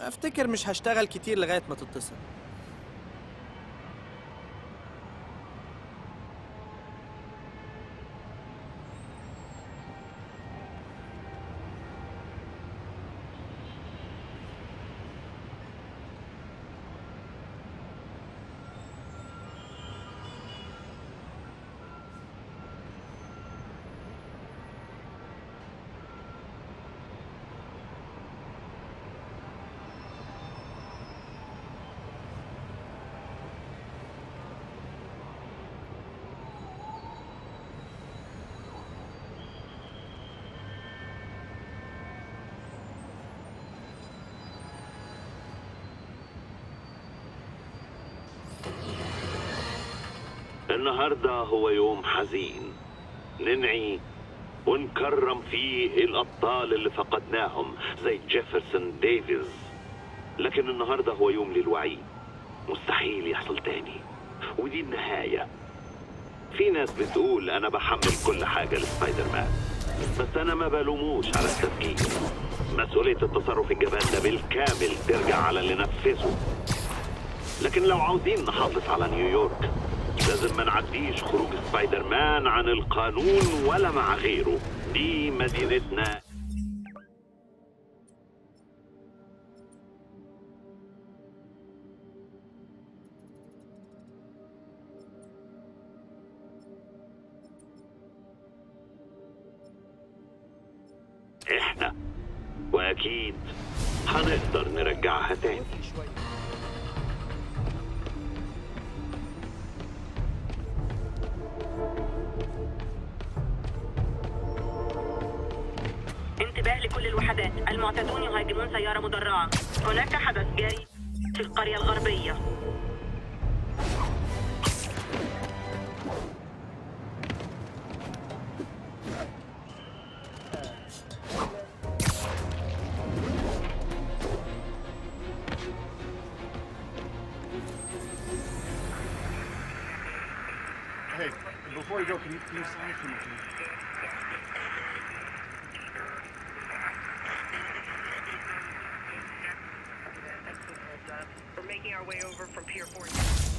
افتكر مش هشتغل كتير لغايه ما تتصل النهارده هو يوم حزين ننعي ونكرم فيه الأبطال اللي فقدناهم زي جيفرسون ديفيز لكن النهارده هو يوم للوعي مستحيل يحصل تاني ودي النهاية في ناس بتقول أنا بحمل كل حاجة لسبايدر مان بس أنا ما بلوموش على التفكير مسؤولية التصرف الجبان ده بالكامل ترجع على اللي نفذه لكن لو عاوزين نحافظ على نيويورك لازم ما نعديش خروج سبايدر مان عن القانون ولا مع غيره دي مدينتنا احنا واكيد هنقدر نرجعها تاني انتباه لكل الوحدات المعتدون يهاجمون سيارة مدرعة هناك حدث جاري في القرية الغربية Hey, before you go, can you, can you sign for me? please? We're making our way over from Pier 4.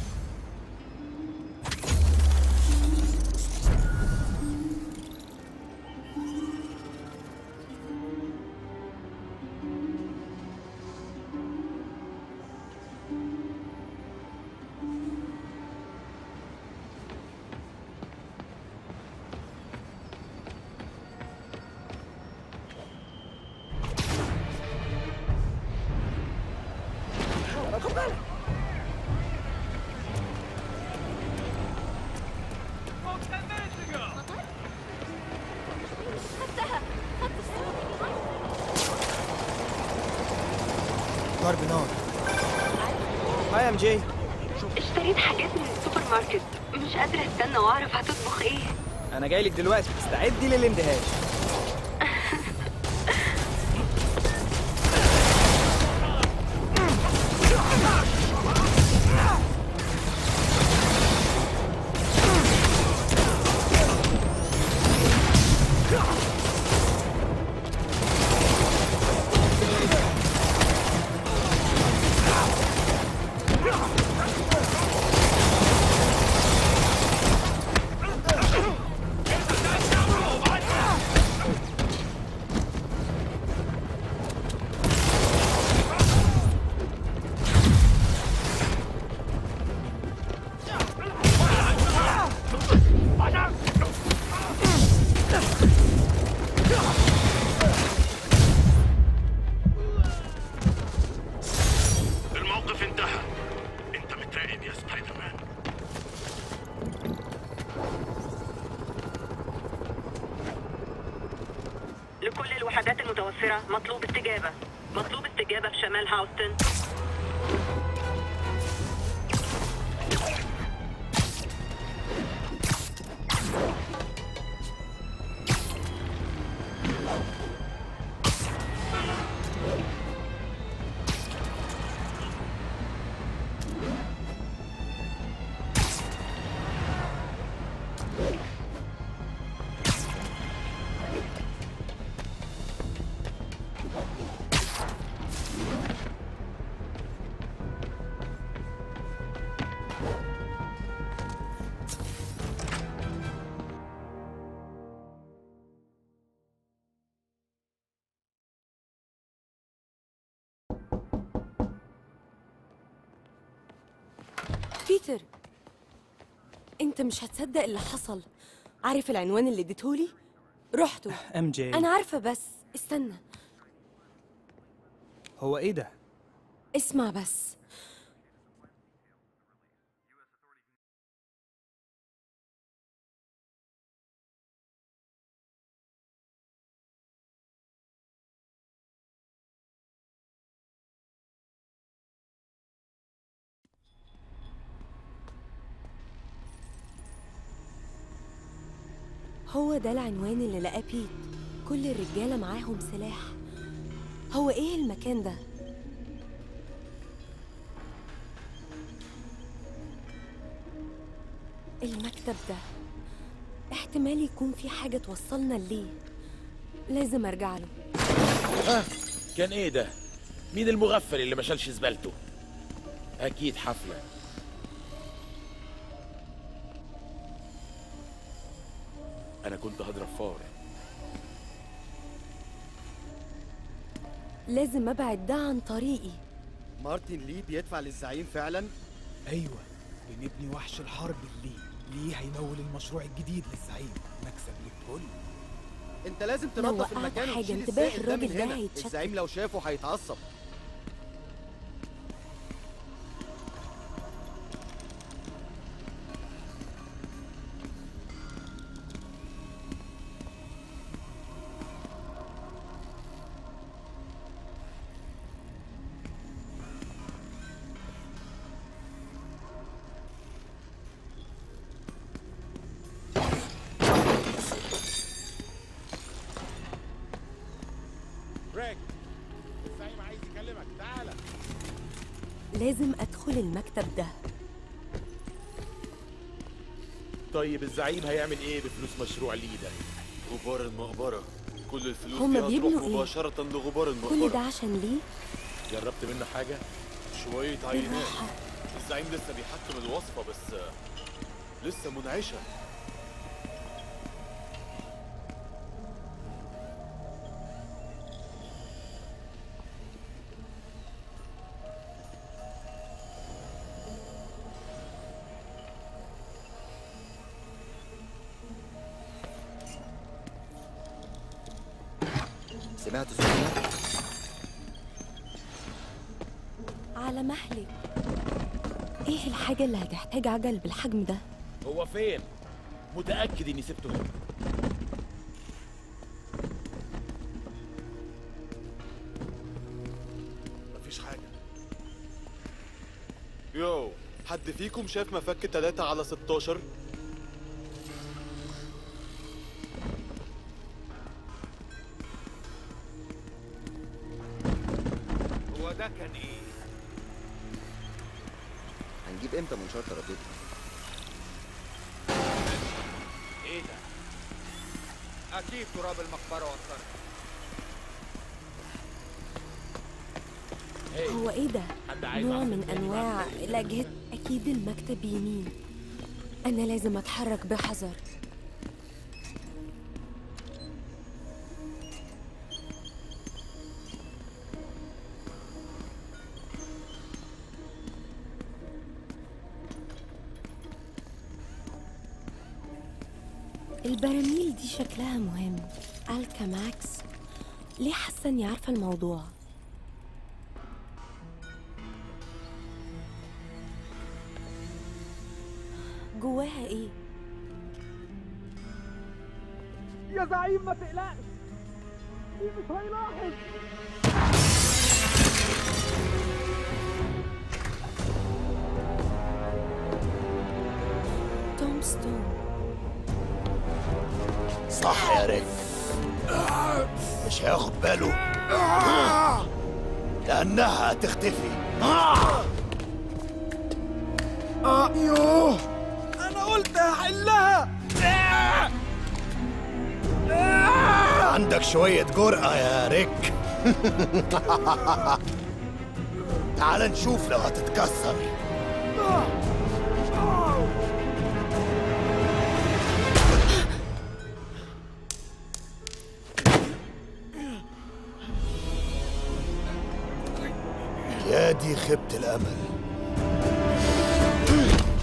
ضرب نار هاي ام جي اشتريت حاجات من السوبر ماركت مش قادرة استنى واعرف هتطبخ ايه انا جاي لك دلوقتي استعدي للاندهاش الموقف انتهى انت متراقب يا سبايدر مان لكل الوحدات المتوفرة مطلوب استجابة مطلوب استجابة في شمال هاوستن بيتر انت مش هتصدق اللي حصل عارف العنوان اللي اديتهولي رحته ام جي انا عارفه بس استنى هو ايه ده اسمع بس هو ده العنوان اللي لقاه بيت كل الرجالة معاهم سلاح هو ايه المكان ده؟ المكتب ده احتمال يكون في حاجة توصلنا ليه لازم ارجع له ها كان ايه ده مين المغفل اللي ما شالش زبالته اكيد حفله انا كنت هضرب فار لازم ابعد ده عن طريقي مارتن لي بيدفع للزعيم فعلا ايوه بنبني وحش الحرب اللي ليه هيمول المشروع الجديد للزعيم مكسب للكل انت لازم لو تنظف وقعت المكان حاجة وتشيل انتباه السائل ده من الراجل ده هنا هيتشتت. الزعيم لو شافه هيتعصب ريك الزعيم عايز يكلمك تعالى لازم ادخل المكتب ده طيب الزعيم هيعمل ايه بفلوس مشروع ليه ده غبار المقبرة كل الفلوس هما دي بيبنوا هتروح إيه؟ مباشرة لغبار كل المقبرة ده عشان ليه جربت منه حاجه شوية عينات بالراحة الزعيم لسه بيحكم الوصفة بس آه، لسه منعشة سمعت صوتنا على مهلك ايه الحاجة اللي هتحتاج عجل بالحجم ده هو فين متاكد اني سبته هنا مفيش حاجة يو حد فيكم شاف مفك 3 على 16 هو ده كان ايه هنجيب امتى منشار ترددي ايه ده اكيد تراب المقبره وصلت هو ايه ده حد عايز نوع يعرف من التاني انواع بعمل إيه؟ الاجهزة اكيد المكتب يمين انا لازم اتحرك بحذر البراميل دي شكلها مهم الكا ماكس ليه حاسه اني عارفه الموضوع جواها ايه يا زعيم ما تقلقش مين مش هيلاحظ توم ستون صح يا ريك مش هياخد باله لأنها هتختفي يوه انا قلت هحلها عندك شوية جرأة يا ريك تعال نشوف لو هتتكسر يا دي خيبة الأمل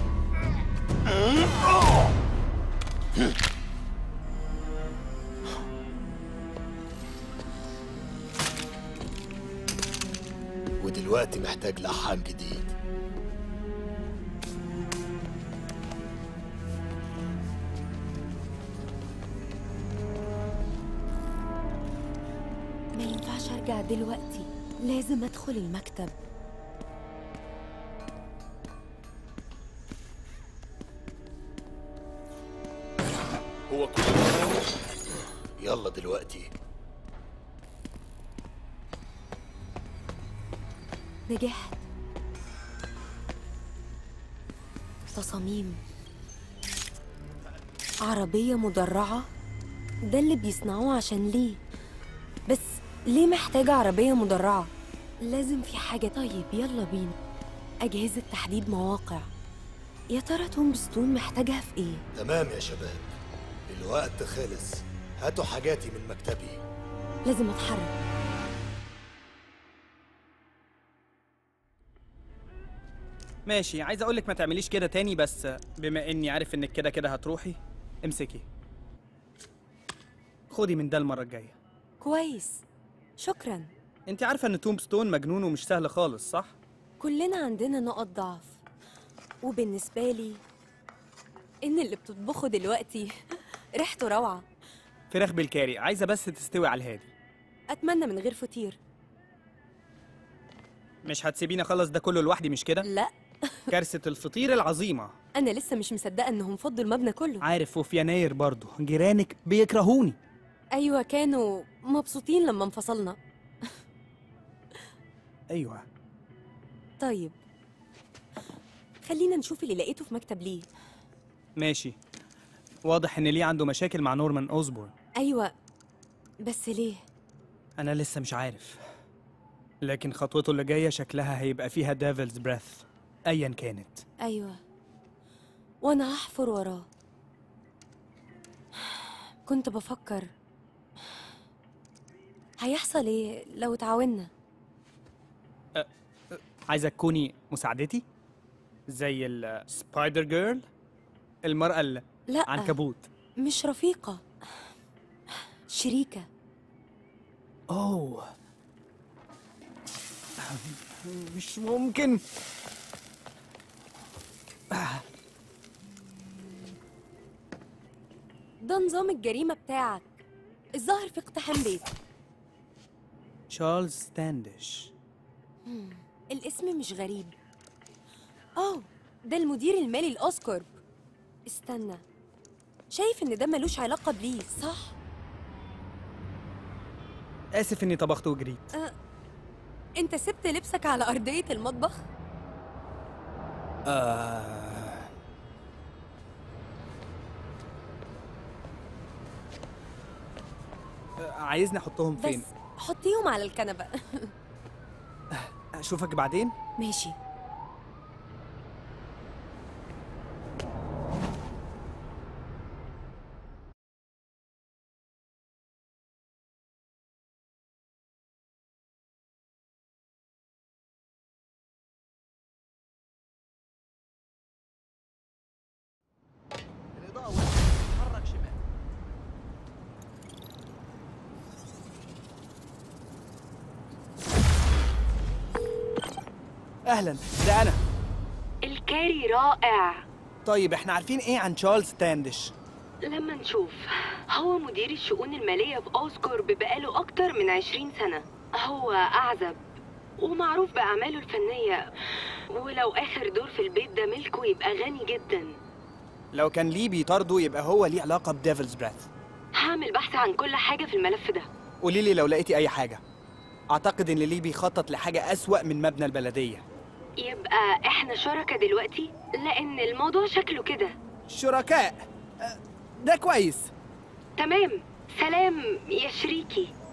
ودلوقتي محتاج لحام جديد ما ينفعش ارجع دلوقتي لازم ادخل المكتب هو كل يلا دلوقتي نجحت تصاميم عربية مدرعة ده اللي بيصنعوه عشان ليه بس ليه محتاجة عربية مدرعة لازم في حاجة طيب يلا بينا أجهزة تحديد مواقع يا ترى تومبستون محتاجها في ايه تمام يا شباب الوقت خلص هاتوا حاجاتي من مكتبي لازم اتحرك ماشي عايز اقولك ما تعمليش كده تاني بس بما اني عارف انك كده كده هتروحي امسكي خدي من ده المره الجايه كويس شكرا انت عارفه ان تومبستون مجنون ومش سهل خالص صح كلنا عندنا نقط ضعف وبالنسبة لي إن اللي بتطبخه دلوقتي ريحته روعة فراخ بالكاري عايزه بس تستوي على الهادي أتمنى من غير فطير مش هتسيبيني اخلص ده كله لوحدي مش كده لا كارثه الفطير العظيمه أنا لسه مش مصدقة إنهم فضوا المبنى كله عارف وفي يناير برضه جيرانك بيكرهوني أيوة كانوا مبسوطين لما انفصلنا ايوه طيب خلينا نشوف اللي لقيته في مكتب ليه ماشي واضح ان ليه عنده مشاكل مع نورمان اوزبورن أيوة بس ليه انا لسه مش عارف لكن خطوته اللي جايه شكلها هيبقى فيها ديفلز بريث ايا كانت أيوة وأنا هحفر وراه كنت بفكر هيحصل إيه لو تعاوننا عايزه تكوني مساعدتي زي السبايدر جيرل المرأة اللي لا عنكبوت مش رفيقة شريكة اوه مش ممكن ده نظام الجريمة بتاعك الظاهر في اقتحام بيت تشارلز ستاندش مم، الاسم مش غريب اه ده المدير المالي الأوسكورب استنى شايف ان ده ملوش علاقة بليه صح؟ اسف اني طبخت وجريت أه. انت سبت لبسك على أرضية المطبخ؟ آه. آه، عايزني احطهم بس فين حطيهم على الكنبة اشوفك بعدين ماشي الإضاءة وحشة اتحرك شمال اهلا ده انا الكاري رائع طيب احنا عارفين ايه عن تشارلز ستاندش لما نشوف هو مدير الشؤون المالية في أوسكورب بقاله أكتر من عشرين سنة هو أعزب ومعروف بأعماله الفنية ولو آخر دور في البيت ده ملكه يبقى غني جدا لو كان ليه بيطارده يبقى هو ليه علاقه بديفلز بريث هعمل بحث عن كل حاجة في الملف ده قولي لي لو لقيتي اي حاجه اعتقد ان ليه بيخطط لحاجه اسوا من مبنى البلديه يبقى احنا شركة دلوقتي لأن الموضوع شكله كده شركاء أه، ده كويس تمام سلام يا شريكي